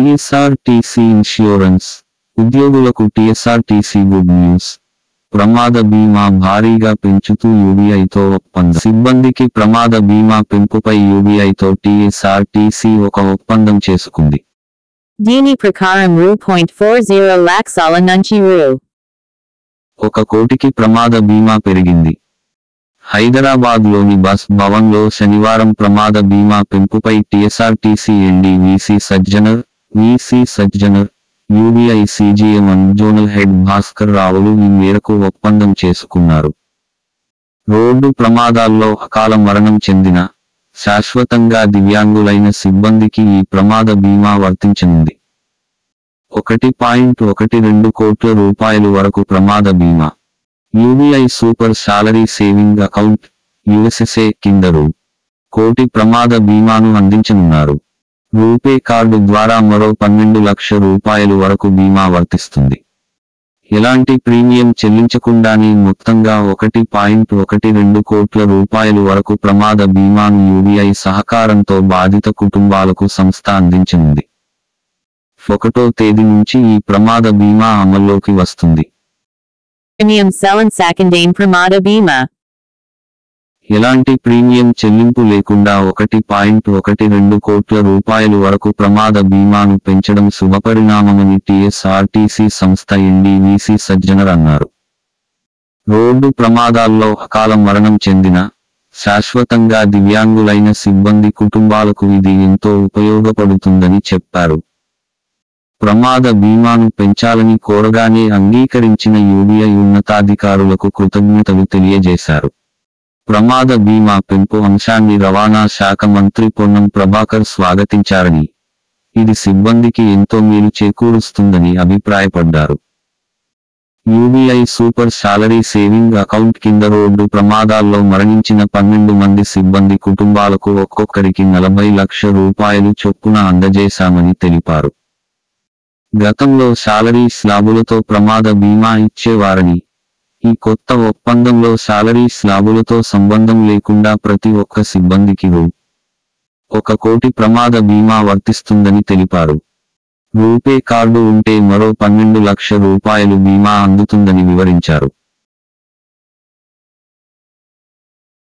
TSRTC insurance ఉద్యోగులకు TSRTC good news ప్రమాద బీమా భారీగా పెంచుతూ యూబీఐతో ఒప్పందం సిబ్బందికి ప్రమాద బీమా పెంపుపై యూబీఐతో టీఎస్ఆర్టీసీ ఒక ఒప్పందం చేసుకుంది దీని ప్రకారం రూ పాయింట్ ఫోర్ జీరో లక్షల నుంచి రూ ఒక కోటికి ప్రమాద బీమా పెరిగింది హైదరాబాద్లోని బస్ భవన్లో శనివారం ప్రమాద బీమా పెంపుపై TSRTC MD VC Sajjanar VC Sajjanar UBI CGM zonal head Bhaskar రావులు ఈ మేరకు ఒప్పందం చేసుకున్నారు రోడ్డు ప్రమాదాల్లో అకాల మరణం చెందిన శాశ్వతంగా దివ్యాంగులైన సిబ్బందికి ఈ ప్రమాద బీమా వర్తించనుంది ఒకటి పాయింట్ ఒకటి రెండు కోట్ల రూపాయలు వరకు ప్రమాద బీమా UBI super salary saving account USSA కింద రూ కోటి ప్రమాద బీమాను అందించనున్నారు రూపే కార్డు ద్వారా మరో పన్నెండు లక్ష రూపాయలు వరకు బీమా వర్తిస్తుంది ఎలాంటి ప్రీమియం చెల్లించకుండానే మొత్తంగా ఒకటి పాయింట్ ఒకటి రెండు కోట్ల రూపాయలు వరకు ప్రమాద బీమాను యూబీఐ సహకారంతో బాధిత కుటుంబాలకు సంస్థ అందించనుంది ఒకటో తేదీ నుంచి ఈ ప్రమాద బీమా అమల్లోకి వస్తుంది ప్రీమియం సెవెన్ సెకండైన్ ప్రమాద బీమా ఎలాంటి ప్రీమియం చెల్లింపు లేకుండా ఒకటి పాయింట్ ఒకటి రెండు కోట్ల రూపాయలు వరకు ప్రమాద బీమాను పెంచడం శుభపరిణామమని టీఎస్ఆర్టీసీ సంస్థ ఎన్డీవీసీ సజ్జనర్ అన్నారు రోడ్డు ప్రమాదాల్లో అకాల మరణం చెందిన శాశ్వతంగా దివ్యాంగులైన సిబ్బంది కుటుంబాలకు ఇది ఎంతో ఉపయోగపడుతుందని చెప్పారు ప్రమాద బీమాను పెంచాలని కోరగానే అంగీకరించిన యూబీఐ ఉన్నతాధికారులకు కృతజ్ఞతలు తెలియజేశారు ప్రమాద బీమా పెంపు అంశాన్ని రవాణా శాఖ మంత్రి పొన్నం ప్రభాకర్ స్వాగతించారని ఇది సిబ్బందికి ఎంతో మేలు చేకూరుస్తుందని అభిప్రాయపడ్డారు UBI super salary saving account కింద రోడ్డు ప్రమాదాల్లో మరణించిన పన్నెండు మంది సిబ్బంది కుటుంబాలకు ఒక్కొక్కరికి నలభై లక్ష రూపాయలు చొప్పున అందజేశామని తెలిపారు గతంలో సాలరీ స్లాబులతో ప్రమాద బీమా ఇచ్చేవారని ఈ కొత్త ఒప్పందంలో సాలరీ స్లాబులతో సంబంధం లేకుండా ప్రతి ఒక్క సిబ్బందికి రూ ఒక కోటి ప్రమాద బీమా వర్తిస్తుందని తెలిపారు రూపే కార్డు ఉంటే మరో పన్నెండు లక్ష రూపాయలు బీమా అందుతుందని వివరించారు